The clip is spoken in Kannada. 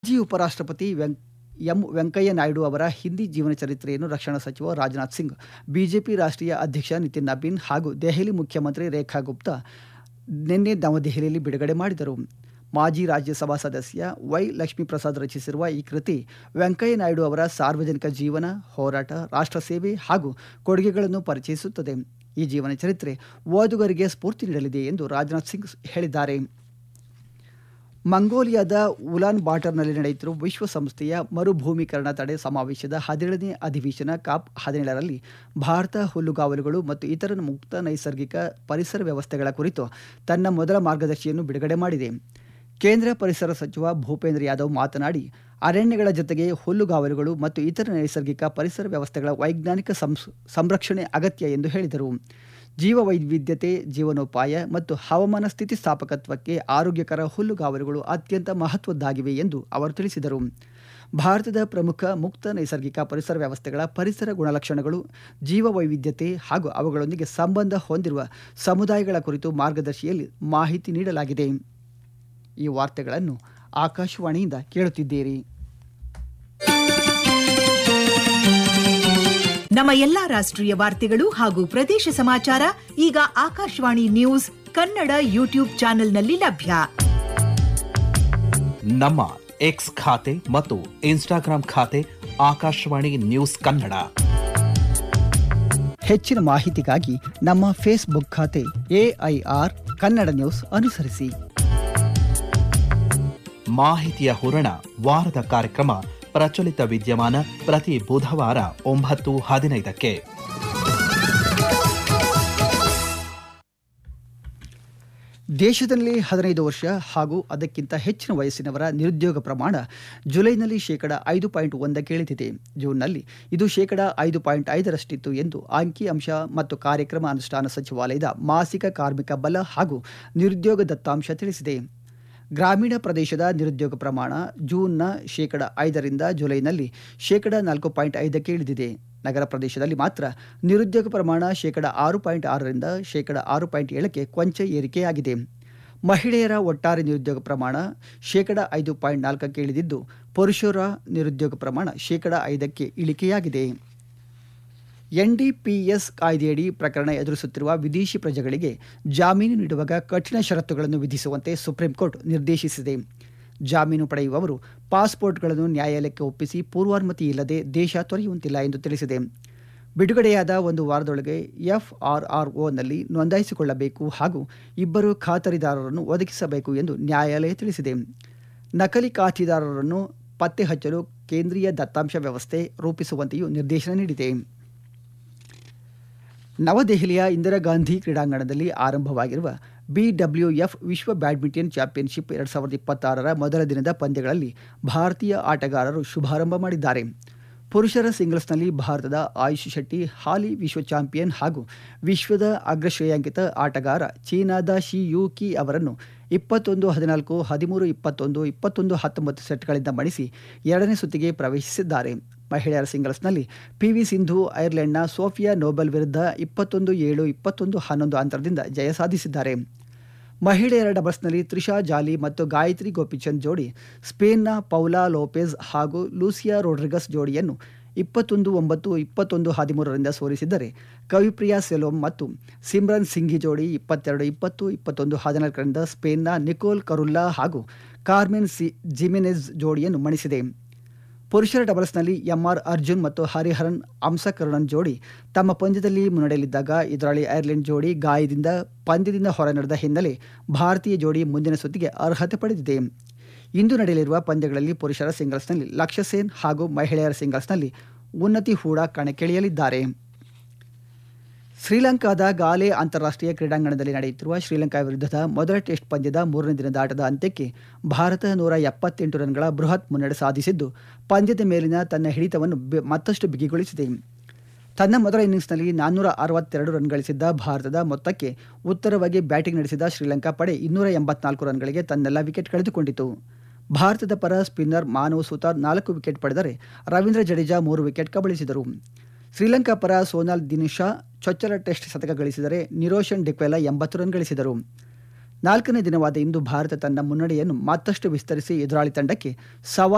ಮಾಜಿ ಉಪರಾಷ್ಟ್ರಪತಿ ವೆಂ ಎಂ ವೆಂಕಯ್ಯ ನಾಯ್ಡು ಅವರ ಹಿಂದಿ ಜೀವನ ಚರಿತ್ರೆಯನ್ನು ರಕ್ಷಣಾ ಸಚಿವ ರಾಜನಾಥ್ ಸಿಂಗ್ ಬಿಜೆಪಿ ರಾಷ್ಟ್ರೀಯ ಅಧ್ಯಕ್ಷ ನಿತಿನ್ ನಬೀನ್ ಹಾಗೂ ದೆಹಲಿ ಮುಖ್ಯಮಂತ್ರಿ ರೇಖಾ ಗುಪ್ತಾ ನಿನ್ನೆ ನವದೆಹಲಿಯಲ್ಲಿ ಬಿಡುಗಡೆ ಮಾಡಿದರು ಮಾಜಿ ರಾಜ್ಯಸಭಾ ಸದಸ್ಯ ವೈ ಲಕ್ಷ್ಮೀಪ್ರಸಾದ್ ರಚಿಸಿರುವ ಈ ಕೃತಿ ವೆಂಕಯ್ಯ ನಾಯ್ಡು ಅವರ ಸಾರ್ವಜನಿಕ ಜೀವನ ಹೋರಾಟ ರಾಷ್ಟ್ರ ಸೇವೆ ಹಾಗೂ ಕೊಡುಗೆಗಳನ್ನು ಪರಿಚಯಿಸುತ್ತದೆ ಈ ಜೀವನ ಚರಿತ್ರೆ ಓದುಗರಿಗೆ ಸ್ಫೂರ್ತಿ ನೀಡಲಿದೆ ಎಂದು ರಾಜನಾಥ್ ಸಿಂಗ್ ಹೇಳಿದ್ದಾರೆ ಮಂಗೋಲಿಯಾದ ಉಲಾನ್ ಬಾಟರ್ನಲ್ಲಿ ನಡೆಯುತ್ತಿರುವ ವಿಶ್ವಸಂಸ್ಥೆಯ ಮರುಭೂಮೀಕರಣ ತಡೆ ಸಮಾವೇಶದ ಹದಿನೇಳನೇ ಅಧಿವೇಶನ ಕಾಪ್ ಹದಿನೇಳರಲ್ಲಿ ಭಾರತ ಹುಲ್ಲುಗಾವಲುಗಳು ಮತ್ತು ಇತರ ಮುಕ್ತ ನೈಸರ್ಗಿಕ ಪರಿಸರ ವ್ಯವಸ್ಥೆಗಳ ಕುರಿತು ತನ್ನ ಮೊದಲ ಮಾರ್ಗದರ್ಶಿಯನ್ನು ಬಿಡುಗಡೆ ಮಾಡಿದೆ ಕೇಂದ್ರ ಪರಿಸರ ಸಚಿವ ಭೂಪೇಂದ್ರ ಯಾದವ್ ಮಾತನಾಡಿ ಅರಣ್ಯಗಳ ಜೊತೆಗೆ ಹುಲ್ಲುಗಾವಲುಗಳು ಮತ್ತು ಇತರ ನೈಸರ್ಗಿಕ ಪರಿಸರ ವ್ಯವಸ್ಥೆಗಳ ವೈಜ್ಞಾನಿಕ ಸಂಸ್ ಸಂರಕ್ಷಣೆ ಅಗತ್ಯ ಎಂದು ಹೇಳಿದರು ಜೀವ ವೈವಿಧ್ಯತೆ ಜೀವನೋಪಾಯ ಮತ್ತು ಹವಾಮಾನ ಸ್ಥಿತಿಸ್ಥಾಪಕತ್ವಕ್ಕೆ ಆರೋಗ್ಯಕರ ಹುಲ್ಲುಗಾವಲುಗಳು ಅತ್ಯಂತ ಮಹತ್ವದ್ದಾಗಿವೆ ಎಂದು ಅವರು ತಿಳಿಸಿದರು ಭಾರತದ ಪ್ರಮುಖ ಮುಕ್ತ ನೈಸರ್ಗಿಕ ಪರಿಸರ ವ್ಯವಸ್ಥೆಗಳ ಪರಿಸರ ಗುಣಲಕ್ಷಣಗಳು ಜೀವ ವೈವಿಧ್ಯತೆ ಹಾಗೂ ಅವುಗಳೊಂದಿಗೆ ಸಂಬಂಧ ಹೊಂದಿರುವ ಸಮುದಾಯಗಳ ಕುರಿತು ಮಾರ್ಗದರ್ಶಿಯಲ್ಲಿ ಮಾಹಿತಿ ನೀಡಲಾಗಿದೆ ಈ ವಾರ್ತೆಗಳನ್ನು ಆಕಾಶವಾಣಿಯಿಂದ ಕೇಳುತ್ತಿದ್ದೀರಿ ನಮ್ಮ ಎಲ್ಲಾ ರಾಷ್ಟ್ರೀಯ ವಾರ್ತೆಗಳು ಹಾಗೂ ಪ್ರದೇಶ ಸಮಾಚಾರ ಈಗ ಆಕಾಶವಾಣಿ ನ್ಯೂಸ್ ಕನ್ನಡ ಯೂಟ್ಯೂಬ್ ಚಾನೆಲ್ನಲ್ಲಿ ಲಭ್ಯ ನಮ್ಮ ಎಕ್ಸ್ ಖಾತೆ ಮತ್ತು ಇನ್ಸ್ಟಾಗ್ರಾಂ ಖಾತೆ ಆಕಾಶವಾಣಿ ನ್ಯೂಸ್ ಕನ್ನಡ ಹೆಚ್ಚಿನ ಮಾಹಿತಿಗಾಗಿ ನಮ್ಮ ಫೇಸ್ಬುಕ್ ಖಾತೆ ಎಐಆರ್ ಕನ್ನಡ ನ್ಯೂಸ್ ಅನುಸರಿಸಿ ಮಾಹಿತಿಯ ಹೂರಣ ವಾರದ ಕಾರ್ಯಕ್ರಮ ಪ್ರಚಲಿತ ವಿದ್ಯಮಾನ ಪ್ರತಿ ಬುಧವಾರ ಒಂಬತ್ತು ಹದಿನೈದಕ್ಕೆ ದೇಶದಲ್ಲಿ ಹದಿನೈದು ವರ್ಷ ಹಾಗೂ ಅದಕ್ಕಿಂತ ಹೆಚ್ಚಿನ ವಯಸ್ಸಿನವರ ನಿರುದ್ಯೋಗ ಪ್ರಮಾಣ ಜುಲೈನಲ್ಲಿ ಶೇಕಡ ಐದು ಪಾಯಿಂಟ್ ಒಂದಕ್ಕೆ ಇಳಿದಿದೆ ಜೂನ್ನಲ್ಲಿ ಇದು ಶೇಕಡ ಐದು ಪಾಯಿಂಟ್ ಐದರಷ್ಟಿತ್ತು ಎಂದು ಅಂಕಿಅಂಶ ಮತ್ತು ಕಾರ್ಯಕ್ರಮ ಅನುಷ್ಠಾನ ಸಚಿವಾಲಯದ ಮಾಸಿಕ ಕಾರ್ಮಿಕ ಬಲ ಹಾಗೂ ನಿರುದ್ಯೋಗ ದತ್ತಾಂಶ ತಿಳಿಸಿದೆ ಗ್ರಾಮೀಣ ಪ್ರದೇಶದ ನಿರುದ್ಯೋಗ ಪ್ರಮಾಣ ಜೂನ್ನ ಶೇಕಡ ಐದರಿಂದ ಜುಲೈನಲ್ಲಿ ಶೇಕಡ ನಾಲ್ಕು ಪಾಯಿಂಟ್ ಐದಕ್ಕೆ ಇಳಿದಿದೆ ನಗರ ಪ್ರದೇಶದಲ್ಲಿ ಮಾತ್ರ ನಿರುದ್ಯೋಗ ಪ್ರಮಾಣ ಶೇಕಡ ಆರು ಪಾಯಿಂಟ್ ಆರರಿಂದ ಶೇಕಡ ಆರು ಪಾಯಿಂಟ್ ಏಳಕ್ಕೆ ಕೊಂಚ ಏರಿಕೆಯಾಗಿದೆ ಮಹಿಳೆಯರ ಒಟ್ಟಾರೆ ನಿರುದ್ಯೋಗ ಪ್ರಮಾಣ ಶೇಕಡ ಐದು ಪಾಯಿಂಟ್ ನಾಲ್ಕಕ್ಕೆ ಇಳಿದಿದ್ದು ಪುರುಷರ ನಿರುದ್ಯೋಗ ಪ್ರಮಾಣ ಶೇಕಡ ಐದಕ್ಕೆ ಇಳಿಕೆಯಾಗಿದೆ ಎನ್ಡಿಪಿಎಸ್ ಕಾಯ್ದೆಯಡಿ ಪ್ರಕರಣ ಎದುರಿಸುತ್ತಿರುವ ವಿದೇಶಿ ಪ್ರಜೆಗಳಿಗೆ ಜಾಮೀನು ನೀಡುವಾಗ ಕಠಿಣ ಷರತ್ತುಗಳನ್ನು ವಿಧಿಸುವಂತೆ ಸುಪ್ರೀಂ ಕೋರ್ಟ್ ನಿರ್ದೇಶಿಸಿದೆ ಜಾಮೀನು ಪಡೆಯುವವರು ಪಾಸ್ಪೋರ್ಟ್ಗಳನ್ನು ನ್ಯಾಯಾಲಯಕ್ಕೆ ಒಪ್ಪಿಸಿ ಪೂರ್ವಾನುಮತಿ ಇಲ್ಲದೆ ದೇಶ ತೊರೆಯುವಂತಿಲ್ಲ ಎಂದು ತಿಳಿಸಿದೆ ಬಿಡುಗಡೆಯಾದ ಒಂದು ವಾರದೊಳಗೆ ಎಫ್ಆರ್ಆರ್ಒನಲ್ಲಿ ನೋಂದಾಯಿಸಿಕೊಳ್ಳಬೇಕು ಹಾಗೂ ಇಬ್ಬರು ಖಾತರಿದಾರರನ್ನು ಒದಗಿಸಬೇಕು ಎಂದು ನ್ಯಾಯಾಲಯ ತಿಳಿಸಿದೆ ನಕಲಿ ಖಾತೆದಾರರನ್ನು ಪತ್ತೆ ಹಚ್ಚಲು ಕೇಂದ್ರೀಯ ದತ್ತಾಂಶ ವ್ಯವಸ್ಥೆ ರೂಪಿಸುವಂತೆಯೂ ನಿರ್ದೇಶನ ನೀಡಿದೆ ನವದೆಹಲಿಯ ಇಂದಿರಾ ಗಾಂಧಿ ಕ್ರೀಡಾಂಗಣದಲ್ಲಿ ಆರಂಭವಾಗಿರುವ ಬಿಡಬ್ಲ್ಯೂಎಫ್ ವಿಶ್ವ ಬ್ಯಾಡ್ಮಿಂಟನ್ ಚಾಂಪಿಯನ್ಶಿಪ್ ಎರಡು ಸಾವಿರದ ಇಪ್ಪತ್ತಾರರ ಮೊದಲ ದಿನದ ಪಂದ್ಯಗಳಲ್ಲಿ ಭಾರತೀಯ ಆಟಗಾರರು ಶುಭಾರಂಭ ಮಾಡಿದ್ದಾರೆ ಪುರುಷರ ಸಿಂಗಲ್ಸ್ನಲ್ಲಿ ಭಾರತದ ಆಯುಷ್ ಶೆಟ್ಟಿ ಹಾಲಿ ವಿಶ್ವ ಚಾಂಪಿಯನ್ ಹಾಗೂ ವಿಶ್ವದ ಅಗ್ರಶ್ರೇಯಾಂಕಿತ ಆಟಗಾರ ಚೀನಾದ ಶಿ ಯು ಕಿ ಅವರನ್ನು ಇಪ್ಪತ್ತೊಂದು ಹದಿನಾಲ್ಕು ಹದಿಮೂರು ಇಪ್ಪತ್ತೊಂದು ಇಪ್ಪತ್ತೊಂದು ಹತ್ತೊಂಬತ್ತು ಸೆಟ್ಗಳಿಂದ ಮಣಿಸಿ ಎರಡನೇ ಸುತ್ತಿಗೆ ಪ್ರವೇಶಿಸಿದ್ದಾರೆ ಮಹಿಳೆಯರ ಸಿಂಗಲ್ಸ್ನಲ್ಲಿ ಪಿವಿ ಸಿಂಧು ಐರ್ಲೆಂಡ್ನ ಸೋಫಿಯಾ ನೋಬೆಲ್ ವಿರುದ್ಧ ಇಪ್ಪತ್ತೊಂದು ಏಳು ಇಪ್ಪತ್ತೊಂದು ಹನ್ನೊಂದು ಅಂತರದಿಂದ ಜಯ ಸಾಧಿಸಿದ್ದಾರೆ ಮಹಿಳೆಯರ ಡಬಲ್ಸ್ನಲ್ಲಿ ತ್ರಿಷಾ ಜಾಲಿ ಮತ್ತು ಗಾಯತ್ರಿ ಗೋಪಿಚಂದ್ ಜೋಡಿ ಸ್ಪೇನ್ನ ಪೌಲಾ ಲೋಪೆಜ್ ಹಾಗೂ ಲೂಸಿಯಾ ರೋಡ್ರಿಗಸ್ ಜೋಡಿಯನ್ನು ಇಪ್ಪತ್ತೊಂದು ಒಂಬತ್ತು ಇಪ್ಪತ್ತೊಂದು ಹದಿಮೂರರಿಂದ ಸೋಲಿಸಿದರೆ ಕವಿಪ್ರಿಯಾ ಸೆಲೋಮ್ ಮತ್ತು ಸಿಮ್ರನ್ ಸಿಂಘಿ ಜೋಡಿ ಇಪ್ಪತ್ತೆರಡು ಇಪ್ಪತ್ತು ಇಪ್ಪತ್ತೊಂದು ಹದಿನಾಲ್ಕರಿಂದ ಸ್ಪೇನ್ನ ನಿಕೋಲ್ ಕರುಲ್ಲಾ ಹಾಗೂ ಕಾರ್ಮೆನ್ ಸಿ ಜಿಮಿನೆಜ್ ಜೋಡಿಯನ್ನು ಮಣಿಸಿದೆ ಪುರುಷರ ಡಬಲ್ಸ್ನಲ್ಲಿ ಎಂಆರ್ ಅರ್ಜುನ್ ಮತ್ತು ಹರಿಹರನ್ ಅಂಸಕರುಣನ್ ಜೋಡಿ ತಮ್ಮ ಪಂದ್ಯದಲ್ಲಿ ಮುನ್ನಡೆಯಲಿದ್ದಾಗ ಎದುರಾಳಿ ಐರ್ಲೆಂಡ್ ಜೋಡಿ ಗಾಯದಿಂದ ಪಂದ್ಯದಿಂದ ಹೊರ ನಡೆದ ಹಿನ್ನೆಲೆ ಭಾರತೀಯ ಜೋಡಿ ಮುಂದಿನ ಸುತ್ತಿಗೆ ಅರ್ಹತೆ ಪಡೆದಿದೆ ಇಂದು ನಡೆಯಲಿರುವ ಪಂದ್ಯಗಳಲ್ಲಿ ಪುರುಷರ ಸಿಂಗಲ್ಸ್ನಲ್ಲಿ ಲಕ್ಷ್ಯ ಸೇನ್ ಹಾಗೂ ಮಹಿಳೆಯರ ಸಿಂಗಲ್ಸ್ನಲ್ಲಿ ಉನ್ನತಿ ಹೂಡಾ ಕಣಕ್ಕಿಳಿಯಲಿದ್ದಾರೆ ಶ್ರೀಲಂಕಾದ ಗಾಲೆ ಅಂತಾರಾಷ್ಟ್ರೀಯ ಕ್ರೀಡಾಂಗಣದಲ್ಲಿ ನಡೆಯುತ್ತಿರುವ ಶ್ರೀಲಂಕಾ ವಿರುದ್ಧದ ಮೊದಲ ಟೆಸ್ಟ್ ಪಂದ್ಯದ ಮೂರನೇ ದಿನದ ಆಟದ ಅಂತ್ಯಕ್ಕೆ ಭಾರತ ನೂರ ಎಪ್ಪತ್ತೆಂಟು ರನ್ಗಳ ಬೃಹತ್ ಮುನ್ನಡೆ ಸಾಧಿಸಿದ್ದು ಪಂದ್ಯದ ಮೇಲಿನ ತನ್ನ ಹಿಡಿತವನ್ನು ಮತ್ತಷ್ಟು ಬಿಗಿಗೊಳಿಸಿದೆ ತನ್ನ ಮೊದಲ ಇನ್ನಿಂಗ್ಸ್ನಲ್ಲಿ ನಾನ್ನೂರ ಅರವತ್ತೆರಡು ರನ್ ಗಳಿಸಿದ್ದ ಭಾರತದ ಮೊತ್ತಕ್ಕೆ ಉತ್ತರವಾಗಿ ಬ್ಯಾಟಿಂಗ್ ನಡೆಸಿದ ಶ್ರೀಲಂಕಾ ಪಡೆ ಇನ್ನೂರ ಎಂಬತ್ನಾಲ್ಕು ರನ್ಗಳಿಗೆ ತನ್ನೆಲ್ಲ ವಿಕೆಟ್ ಕಳೆದುಕೊಂಡಿತು ಭಾರತದ ಪರ ಸ್ಪಿನ್ನರ್ ಮಾನವ್ ಸುತಾರ್ ನಾಲ್ಕು ವಿಕೆಟ್ ಪಡೆದರೆ ರವೀಂದ್ರ ಜಡೇಜಾ ಮೂರು ವಿಕೆಟ್ ಕಬಳಿಸಿದರು ಶ್ರೀಲಂಕಾ ಪರ ಸೋನಾಲ್ ದಿನಿಶಾ ಚೊಚ್ಚಲ ಟೆಸ್ಟ್ ಶತಕ ಗಳಿಸಿದರೆ ನಿರೋಷನ್ ಡಿಕ್ವೆಲಾ ಎಂಬತ್ತು ರನ್ ಗಳಿಸಿದರು ನಾಲ್ಕನೇ ದಿನವಾದ ಇಂದು ಭಾರತ ತನ್ನ ಮುನ್ನಡೆಯನ್ನು ಮತ್ತಷ್ಟು ವಿಸ್ತರಿಸಿ ಎದುರಾಳಿ ತಂಡಕ್ಕೆ ಸವಾಲು